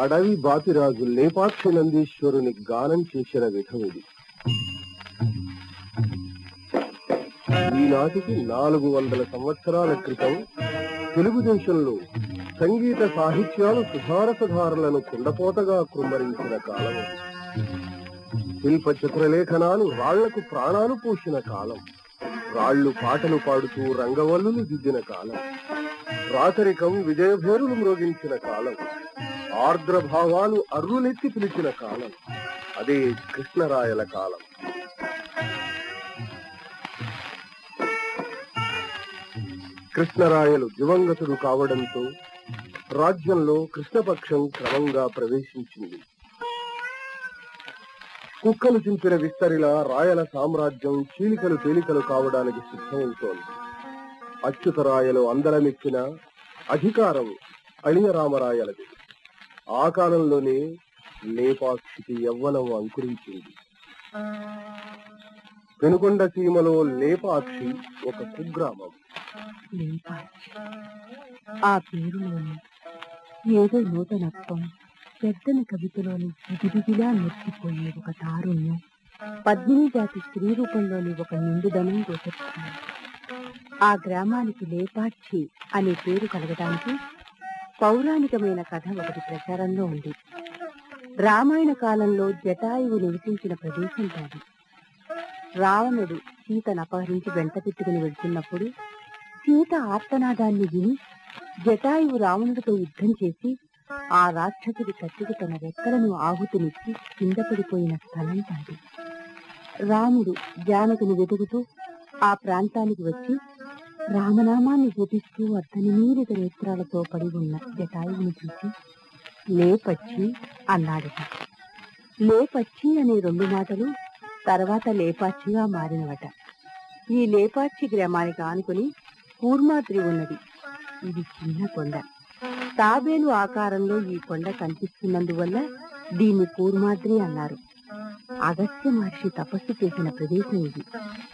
అడవి బాపిరాజు లేపాక్షి నందీశ్వరుని గానం చేసిన విధం ఇది ఈనాటికి నాలుగు వందల సంవత్సరాల క్రితం తెలుగుదేశంలో సంగీత సాహిత్యాలు సుధారసధారలను కుండపోతగా కృమ్మరించిన కాలం అది. శిల్ప చిత్రలేఖనాలు రాళ్లకు ప్రాణాలు పోసిన కాలం రాళ్లు పాటలు పాడుతూ రంగవల్లులు దిద్దిన కాలం రాచరికం విజయభేరులు మ్రోగించిన కాలం ఆర్ద్ర భావాలు అర్రులెత్తి పిలిచిన కాలం అదే కృష్ణరాయల కాలం కృష్ణరాయలు దివంగతుడు కావడంతో రాజ్యంలో కృష్ణపక్షం క్రమంగా ప్రవేశించింది కుక్కలు చింపిన విస్తరిలా రాయల సామ్రాజ్యం చీలికలు తేలికలు కావడానికి సిద్ధమవుతోంది అచ్యుతరాయలు అందరమెక్కిన అధికారం అళియరామరాయలది ఆ కాలంలోనే లేపాక్షికి యవ్వనం అంకురించింది పెనుకొండ సీమలో లేపాక్షి ఒక కుగ్రామం లేపాక్షి ఆ పేరులోని ఏదో నూతనత్వం పెద్దన కవితలోని దిగిదిగిలా మెచ్చిపోయే ఒక తారుణ్యం పద్మిని జాతి స్త్రీ రూపంలోని ఒక నిండుదనం గోచరిస్తుంది ఆ గ్రామానికి లేపాక్షి అనే పేరు కలగడానికి పౌరాణికమైన కథ ఒకటి ప్రచారంలో ఉంది రామాయణ కాలంలో జటాయువు నివసించిన ప్రదేశం కాదు రావణుడు సీతను అపహరించి వెంట పెట్టుకుని వెళ్తున్నప్పుడు సీత ఆర్తనాదాన్ని విని జటాయువు రావణుడితో యుద్ధం చేసి ఆ రాక్షసుడి కత్తికి తన రెక్కలను ఆహుతినిచ్చి కింద పడిపోయిన స్థలం కాదు రాముడు జానకుని వెతుకుతూ ఆ ప్రాంతానికి వచ్చి రామనామాన్ని జపిస్తూ అర్ధనిమీరిత నేత్రాలతో పడి ఉన్న జటాయువుని చూసి లేపచ్చి అన్నాడట లేపచ్చి అనే రెండు మాటలు తర్వాత లేపాక్షిగా మారినవట ఈ లేపాక్షి గ్రామానికి ఆనుకుని కూర్మాద్రి ఉన్నది ఇది చిన్న కొండ తాబేలు ఆకారంలో ఈ కొండ కనిపిస్తున్నందువల్ల దీన్ని కూర్మాద్రి అన్నారు అగస్త్య మహర్షి తపస్సు చేసిన ప్రదేశం ఇది